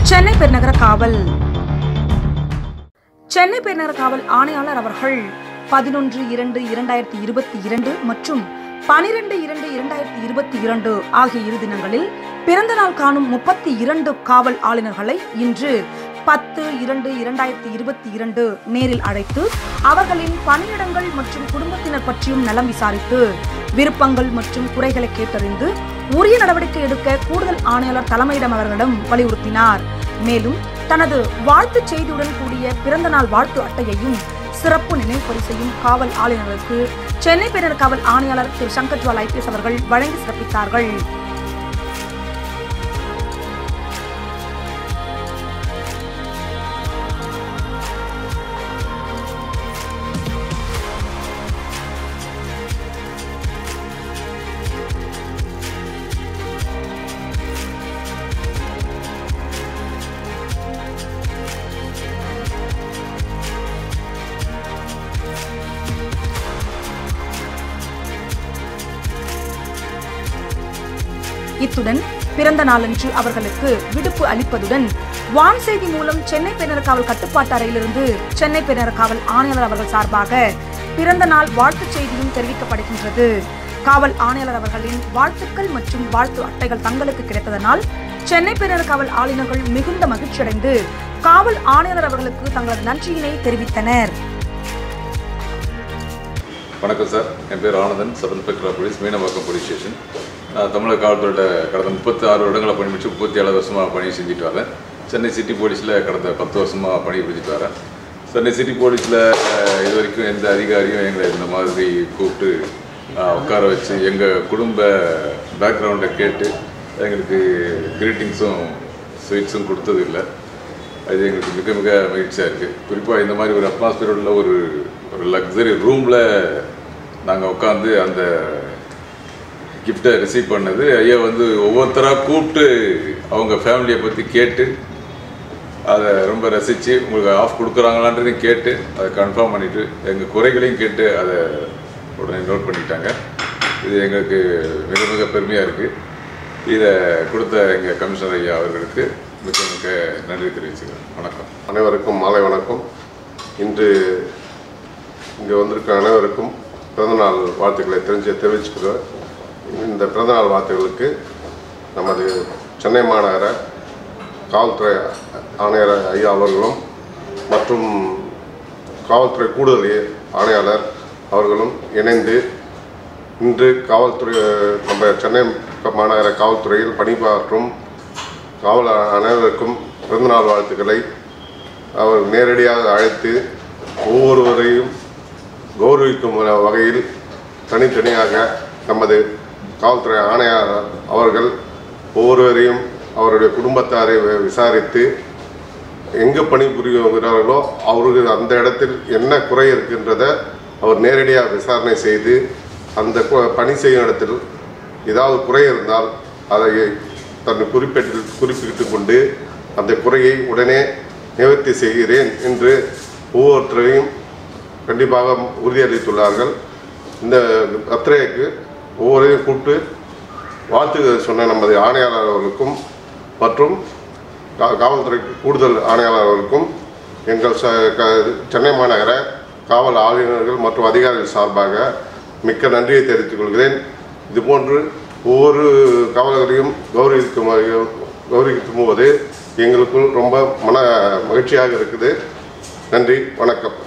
சென்னை பெருநகர காவல் சென்னை பெருநகர காவல் ஆணையாளர் அவர்கள் பதினொன்று இரண்டு இரண்டாயிரத்தி இருபத்தி இரண்டு மற்றும் பனிரெண்டு இரண்டு இரண்டாயிரத்தி இருபத்தி இரண்டு ஆகிய இரு தினங்களில் பிறந்த நாள் காணும் முப்பத்தி இரண்டு காவல் ஆளுநர்களை இன்று பத்து இரண்டு இரண்டாயிரத்தி இருபத்தி இரண்டு நேரில் அழைத்து அவர்களின் பணியிடங்கள் மற்றும் குடும்பத்தினர் பற்றியும் நலம் விசாரித்து விருப்பங்கள் மற்றும் குறைகளை கேட்டறிந்து உரிய நடவடிக்கை எடுக்க கூடுதல் ஆணையாளர் தலைமையிடம் அவர்களிடம் வலியுறுத்தினார் மேலும் தனது வாழ்த்துச் செய்தியுடன் கூடிய பிறந்த நாள் வாழ்த்து அட்டையையும் சிறப்பு நினைவு பரிசையும் காவல் ஆளுநருக்கு சென்னை பேரர் காவல் ஆணையாளர் திரு சங்கர் ஜுவால் ஐபிஎஸ் அவர்கள் வழங்கி சிறப்பித்தார்கள் இத்துடன் பிறந்த நாளன்று அவர்களுக்கு விடுப்பு அளிப்பதுடன் வான் செய்தி மூலம் சென்னை பெருநகர காவல் கட்டுப்பாட்டு அறையிலிருந்து சென்னை பெருநகர காவல் ஆணையாளர் அவர்கள் சார்பாக பிறந்த நாள் வாழ்த்துச் செய்தியும் தெரிவிக்கப்படுகின்றது காவல் ஆணையாளர் அவர்களின் வாழ்த்துக்கள் மற்றும் வாழ்த்து அட்டைகள் தங்களுக்கு கிடைத்ததனால் சென்னை பெருநகர காவல் ஆளுநர்கள் மிகுந்த மகிழ்ச்சியடைந்து காவல் ஆணையாளர் அவர்களுக்கு தங்களது நன்றியினை தெரிவித்தனர் வணக்கம் சார் என் பேர் Anandan sub inspector of police Meenambakkam police station நான் தமிழக காவல்துறையோட கடந்த முப்பத்தி ஆறு வருடங்களை பணி முடிச்சு முப்பத்தி ஏழு வருஷமாக பணி செஞ்சுட்டு வரேன் சென்னை சிட்டி போலீஸில் கடந்த பத்து வருஷமாக பணி புரிஞ்சுட்டு வரேன் சென்னை சிட்டி போலீஸில் இது வரைக்கும் எந்த அதிகாரியும் எங்களை இந்த மாதிரி கூப்பிட்டு அஹ், உட்கார வச்சு எங்கள் குடும்ப பேக்ரவுண்டை கேட்டு எங்களுக்கு கிரீட்டிங்ஸும் ஸ்வீட்ஸும் கொடுத்தது இல்லை அது எங்களுக்கு மிக மிக மகிழ்ச்சியாக இருக்குது குறிப்பாக இந்த மாதிரி ஒரு அட்மாஸ்பியர் உள்ள ஒரு ஒரு லக்ஸரி ரூமில் நாங்கள் உட்காந்து அந்த கிஃப்டை ரிசீவ் பண்ணது ஐயா வந்து ஒவ்வொருத்தராக கூப்பிட்டு அவங்க ஃபேமிலியை பற்றி கேட்டு அதை ரொம்ப ரசித்து உங்களுக்கு ஆஃப் கொடுக்குறாங்களான்றதையும் கேட்டு அதை கன்ஃபார்ம் பண்ணிவிட்டு எங்கள் குறைகளையும் கேட்டு அதை உடனே நோட் பண்ணிட்டாங்க இது எங்களுக்கு மிக மிக பெருமையாக இருக்குது இதை கொடுத்த எங்கள் கமிஷனர் ஐயா அவர்களுக்கு மிக மிக நன்றி தெரிவிச்சுக்கிறேன் வணக்கம் அனைவருக்கும் மாலை வணக்கம் இன்று இங்கே வந்திருக்க அனைவருக்கும் பிறந்தநாள் வாழ்த்துக்களை தெரிஞ்சு தெரிவிச்சுக்கிறேன் இந்த பிறந்தநாள் வாழ்த்துக்களுக்கு நமது சென்னை மாநகர காவல்துறை ஆணையர் ஐயா அவர்களும் மற்றும் காவல்துறை கூடுதல் ஆணையாளர் அவர்களும் இணைந்து இன்று காவல்துறை நம்ம சென்னை மாநகர காவல்துறையில் பணிபாற்றும் காவல் அனைவருக்கும் பிறந்தநாள் வாழ்த்துக்களை அவர் நேரடியாக அழைத்து ஒவ்வொருவரையும் கௌரவிக்கும் வகையில் தனித்தனியாக நமது காவல்துறை ஆணையாளர் அவர்கள் ஒவ்வொருவரையும் அவருடைய குடும்பத்தாரை வி- விசாரித்து எங்கே பணிபுரிகிறார்களோ அவர்கள் அந்த இடத்தில் என்ன குறை இருக்கின்றத அவர் நேரடியாக விசாரணை செய்து அந்த கு- பணி செய்யும் இடத்தில் ஏதாவது குறை இருந்தால் அதை தன் குறிப்பிட்டு குறிப்பிட்டு கொண்டு அந்த குறையை உடனே நிவர்த்தி செய்கிறேன் என்று ஒவ்வொருத்தரையும் கண்டிப்பாக உறுதியளித்துள்ளார்கள் இந்த பத்திரைக்கு ஒவ்வொருவரையும் கூப்பிட்டு வாழ்த்து சொன்ன நமது ஆணையாளர் அவர்களுக்கும் மற்றும் கா- காவல்துறை கூடுதல் ஆணையாளர் அவர்களுக்கும் எங்கள் ச க- சென்னை மாநகர காவல் ஆளுநர்கள் மற்றும் அதிகாரிகள் சார்பாக மிக்க நன்றியை தெரிவித்துக் கொள்கிறேன் இதுபோன்று ஒவ்வொரு காவலர்களையும் கௌரவிக்கும் வகை- கௌரவிக்கும் போது எங்களுக்குள் ரொம்ப மன மகிழ்ச்சியாக இருக்குது நன்றி வணக்கம்